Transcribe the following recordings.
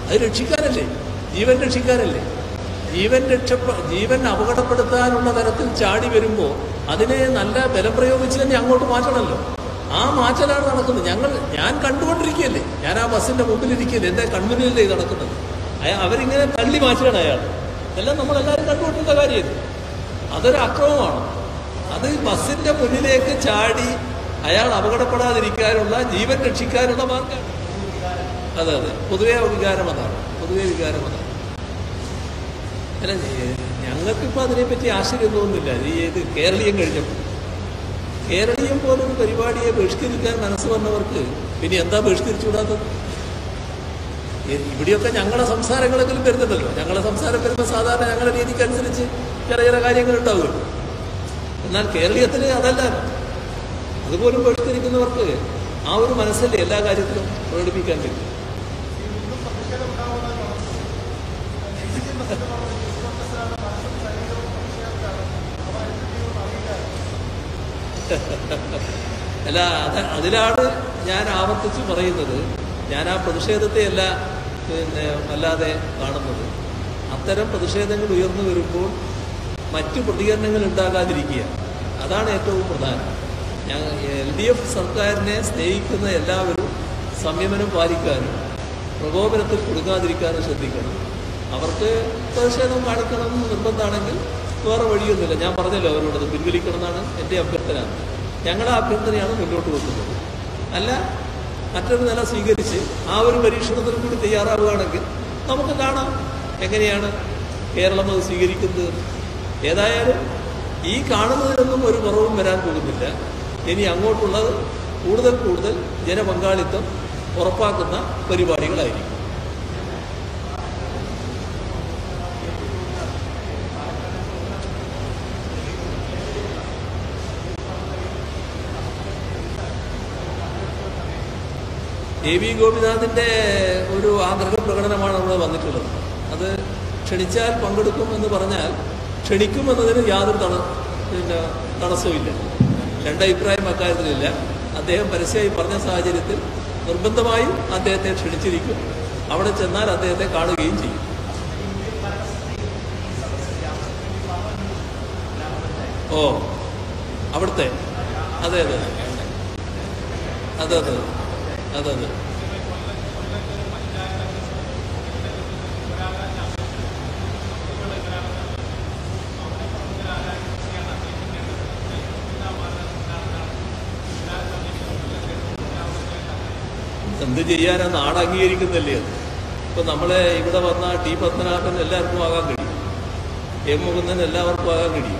അത് രക്ഷിക്കാനല്ലേ ജീവൻ രക്ഷിക്കാനല്ലേ ജീവൻ രക്ഷപ്പ ജീവൻ അപകടപ്പെടുത്താനുള്ള തരത്തിൽ ചാടി വരുമ്പോൾ അതിനെ നല്ല ബലം പ്രയോഗിച്ച് തന്നെ അങ്ങോട്ട് മാറ്റണമല്ലോ ആ മാറ്റലാണ് നടക്കുന്നത് ഞങ്ങൾ ഞാൻ കണ്ടുകൊണ്ടിരിക്കുകയല്ലേ ഞാൻ ആ ബസ്സിന്റെ മുമ്പിലിരിക്കുകയല്ലേ എന്റെ കൺമുന്നിലല്ലേ ഇത് നടക്കുന്നത് അയാ അവരിങ്ങനെ തള്ളി മാറ്റുകയാണ് അയാൾ എല്ലാം നമ്മളെല്ലാവരും കണ്ടുകൊണ്ടിരുന്ന കാര്യം അതൊരു അക്രമമാണ് അത് ബസ്സിന്റെ മുന്നിലേക്ക് ചാടി അയാൾ അപകടപ്പെടാതിരിക്കാനുള്ള ജീവൻ രക്ഷിക്കാനുള്ള മാർഗമാണ് അതെ അതെ പൊതുവെ വികാരം അതാണ് പൊതുവെ വികാരം അതാണ് അല്ല ഞങ്ങൾക്കിപ്പോൾ അതിനെപ്പറ്റി ആശ്ചര്യം തോന്നുന്നില്ല ഈ ഇത് കേരളീയം കഴിഞ്ഞപ്പോൾ കേരളീയം പോലൊരു പരിപാടിയെ ബഹിഷ്കരിക്കാൻ മനസ്സ് വന്നവർക്ക് പിന്നെ എന്താ ബഹിഷ്കരിച്ചുകൂടാത്തത് ഇ- ഇവിടെയൊക്കെ ഞങ്ങളുടെ സംസാരങ്ങളെങ്കിലും വരുന്നുണ്ടല്ലോ ഞങ്ങളുടെ സംസാരം വരുമ്പോൾ സാധാരണ ഞങ്ങളുടെ രീതിക്കനുസരിച്ച് ചില ചില കാര്യങ്ങൾ ഉണ്ടാവുമല്ലോ എന്നാൽ കേരളീയത്തിൽ അതല്ല അതുപോലും ബഹിഷ്കരിക്കുന്നവർക്ക് ആ ഒരു മനസ്സല്ലേ എല്ലാ കാര്യത്തിലും പ്രകടിപ്പിക്കാൻ പറ്റും അല്ല അത് അതിലാണ് ഞാൻ ആവർത്തിച്ച് പറയുന്നത് ഞാൻ ആ പ്രതിഷേധത്തെ അല്ല പിന്നെ അല്ലാതെ കാണുന്നത് അത്തരം പ്രതിഷേധങ്ങൾ ഉയർന്നു വരുമ്പോൾ മറ്റു പ്രതികരണങ്ങൾ ഉണ്ടാകാതിരിക്കുക അതാണ് ഏറ്റവും പ്രധാനം ഞാൻ എൽ ഡി എഫ് സർക്കാരിനെ സ്നേഹിക്കുന്ന എല്ലാവരും സംയമനം പാലിക്കാനും പ്രകോപനത്തിൽ കൊടുക്കാതിരിക്കാനും ശ്രദ്ധിക്കണം അവർക്ക് പ്രതിഷേധം കാണിക്കണം എന്ന് നിർബന്ധമാണെങ്കിൽ വേറെ വഴിയൊന്നുമില്ല ഞാൻ പറഞ്ഞല്ലോ അവരോട് അത് പിൻവലിക്കണം എന്നാണ് എൻ്റെ അഭ്യർത്ഥന ഞങ്ങളുടെ അഭ്യർത്ഥനയാണ് മുന്നോട്ട് വെക്കുന്നത് അല്ല മറ്റൊരു നില സ്വീകരിച്ച് ആ ഒരു പരീക്ഷണത്തിനും കൂടി തയ്യാറാവുകയാണെങ്കിൽ നമുക്ക് കാണാം എങ്ങനെയാണ് കേരളം അത് സ്വീകരിക്കുന്നത് ഏതായാലും ഈ കാണുന്നതിനൊന്നും ഒരു കുറവും വരാൻ പോകുന്നില്ല ഇനി അങ്ങോട്ടുള്ളത് കൂടുതൽ കൂടുതൽ ജനപങ്കാളിത്തം ഉറപ്പാക്കുന്ന പരിപാടികളായിരിക്കും എ വി ഗോപിനാഥിന്റെ ഒരു ആഗ്രഹ പ്രകടനമാണ് അവിടെ വന്നിട്ടുള്ളത് അത് ക്ഷണിച്ചാൽ പങ്കെടുക്കും എന്ന് പറഞ്ഞാൽ ക്ഷണിക്കും എന്നതിന് യാതൊരു തട പിന്നെ തടസ്സവുമില്ല രണ്ടഭിപ്രായം അക്കാര്യത്തിലില്ല അദ്ദേഹം പരസ്യമായി പറഞ്ഞ സാഹചര്യത്തിൽ നിർബന്ധമായും അദ്ദേഹത്തെ ക്ഷണിച്ചിരിക്കും അവിടെ ചെന്നാൽ അദ്ദേഹത്തെ കാണുകയും ചെയ്യും ഓ അവിടുത്തെ അതെ അതെ അതെ അതെ അതെ അതെ എന്ത് ചെയ്യാനാ നാട് അംഗീകരിക്കുന്നല്ലേ അത് ഇപ്പൊ നമ്മളെ ഇവിടെ വന്ന ടി പത്മനാഭൻ എല്ലാവർക്കും ആകാൻ കഴിയും എം മുകുന്ദൻ എല്ലാവർക്കും ആകാൻ കഴിയും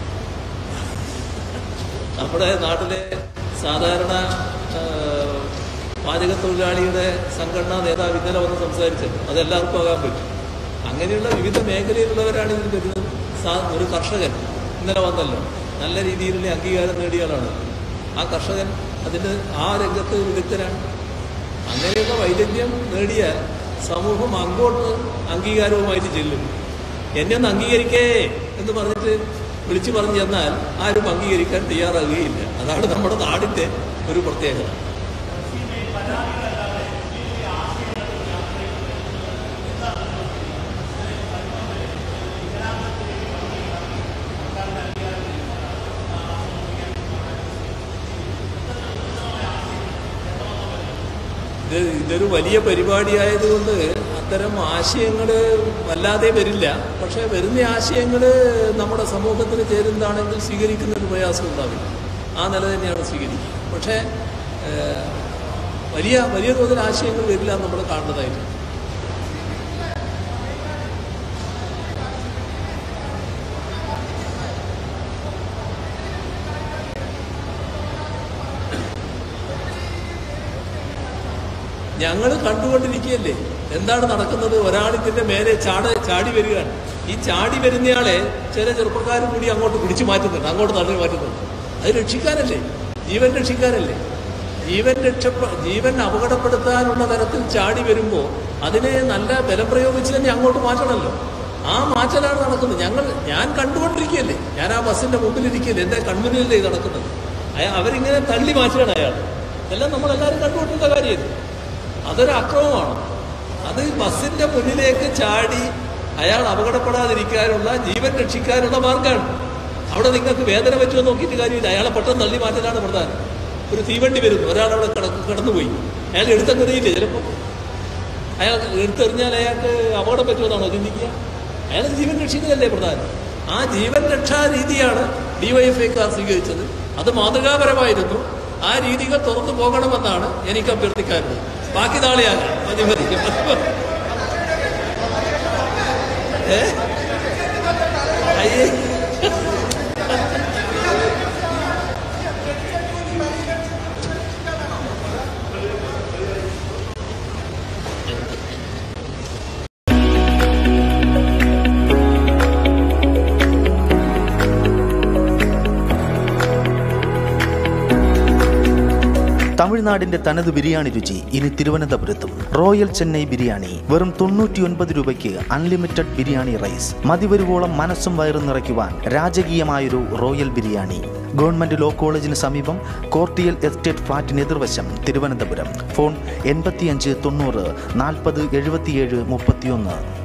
നമ്മുടെ നാട്ടിലെ സാധാരണ ആ, പാചക തൊഴിലാളിയുടെ സംഘടനാ നേതാവ് ഇന്നലെ വന്ന് സംസാരിച്ചത് അതെല്ലാവർക്കും ആകാൻ പറ്റും അങ്ങനെയുള്ള വിവിധ മേഖലയിലുള്ളവരാണ് ഇതിൽ വരുന്നത് സാ- ഒരു കർഷകൻ ഇന്നലെ വന്നല്ലോ നല്ല രീതിയിലുള്ള അംഗീകാരം നേടിയ ആളാണ് ആ കർഷകൻ അതിന് ആ രംഗത്ത് വിദഗ്ധനാണ് അങ്ങനെയുള്ള വൈദഗ്ധ്യം നേടിയാൽ സമൂഹം അങ്ങോട്ട് അംഗീകാരവുമായിട്ട് ചെല്ലും എന്നെ ഒന്ന് അംഗീകരിക്കേ എന്ന് പറഞ്ഞിട്ട് വിളിച്ചു പറഞ്ഞു ചെന്നാൽ ആരും അംഗീകരിക്കാൻ തയ്യാറാകുകയില്ല അതാണ് നമ്മുടെ നാടിന്റെ ഒരു പ്രത്യേകത ഇത് ഇതൊരു വലിയ പരിപാടിയായതുകൊണ്ട് അത്തരം ആശയങ്ങൾ വല്ലാതെ വരില്ല പക്ഷേ വരുന്ന ആശയങ്ങൾ നമ്മുടെ സമൂഹത്തിന് ചേരുന്നതാണെങ്കിൽ സ്വീകരിക്കുന്നതിന് പ്രയാസം ഉണ്ടാവില്ല ആ നില തന്നെയാണ് സ്വീകരിക്കുക പക്ഷേ ഏഹ്, വലിയ വലിയ തോതിൽ ആശയങ്ങൾ വരില്ല എന്ന് നമ്മൾ കാണുന്നതായിട്ട് ഞങ്ങൾ കണ്ടുകൊണ്ടിരിക്കുകയല്ലേ എന്താണ് നടക്കുന്നത് ഒരാൾ ഇതിന്റെ മേലെ ചാട ചാടി വരികയാണ് ഈ ചാടി വരുന്നയാളെ ചില ചെറുപ്പക്കാർ കൂടി അങ്ങോട്ട് പിടിച്ചു മാറ്റുന്നുണ്ട് അങ്ങോട്ട് തള്ളി മാറ്റുന്നുണ്ട് അത് രക്ഷിക്കാനല്ലേ ജീവൻ രക്ഷിക്കാനല്ലേ ജീവൻ രക്ഷപ്പ ജീവൻ അപകടപ്പെടുത്താനുള്ള തരത്തിൽ ചാടി വരുമ്പോൾ അതിനെ നല്ല ബലം പ്രയോഗിച്ച് തന്നെ അങ്ങോട്ട് മാറ്റണമല്ലോ ആ മാറ്റലാണ് നടക്കുന്നത് ഞങ്ങൾ ഞാൻ കണ്ടുകൊണ്ടിരിക്കുകയല്ലേ ഞാൻ ആ ബസ്സിന്റെ മുമ്പിലിരിക്കുകയല്ലേ എന്റെ കൺമുന്നിലല്ലേ ഇത് നടക്കുന്നത് അയ- അവരിങ്ങനെ തള്ളി മാറ്റുകയാണ് അയാൾ എല്ലാം നമ്മളെല്ലാവരും കണ്ടുകൊണ്ടിരുന്ന കാര്യം അതൊരു അക്രമമാണ് അത് ബസ്സിന്റെ മുന്നിലേക്ക് ചാടി അയാൾ അപകടപ്പെടാതിരിക്കാനുള്ള ജീവൻ രക്ഷിക്കാനുള്ള മാർഗമാണ് അവിടെ നിങ്ങൾക്ക് വേദന പറ്റുമോ നോക്കിയിട്ട് കാര്യമില്ല അയാളെ പെട്ടെന്ന് തള്ളി മാറ്റലാണ് പ്രധാനം ഒരു തീവണ്ടി വരുന്നു ഒരാൾ അവിടെ കിട- കിടന്നുപോയി അയാൾ എടുത്തെറിയില്ലേ ചിലപ്പോൾ അയാൾ എടുത്തെറിഞ്ഞാൽ അയാൾക്ക് അപകടം പറ്റുമെന്നാണോ ചിന്തിക്കുക അയാൾ ജീവൻ രക്ഷിക്കുന്നതല്ലേ പ്രധാനം ആ ജീവൻ രക്ഷാ രീതിയാണ് ഡിവൈഎഫ്ഐക്കാർ സ്വീകരിച്ചത് അത് മാതൃകാപരമായിരുന്നു ആ രീതികൾ തുറന്നു പോകണമെന്നാണ് എനിക്ക് അഭ്യർത്ഥിക്കാറുള്ളത് ബാക്കി നാളെയാകാം മതി മതി ഏ അയ്യേ തമിഴ്നാടിന്റെ തനത് ബിരിയാണി രുചി ഇനി തിരുവനന്തപുരത്തും റോയൽ ചെന്നൈ ബിരിയാണി വെറും തൊണ്ണൂറ്റിയൊൻപത് രൂപയ്ക്ക് അൺലിമിറ്റഡ് ബിരിയാണി റൈസ് മതിവരുവോളം മനസ്സും വയറും നിറയ്ക്കുവാൻ രാജകീയമായൊരു റോയൽ ബിരിയാണി ഗവൺമെന്റ് ലോ കോളേജിന് സമീപം കോർട്ടിയൽ എസ്റ്റേറ്റ് ഫ്ളാറ്റിന് എതിർവശം തിരുവനന്തപുരം ഫോൺ എൺപത്തിയഞ്ച് തൊണ്ണൂറ് നാൽപ്പത് എഴുപത്തിയേഴ് മുപ്പത്തിയൊന്ന്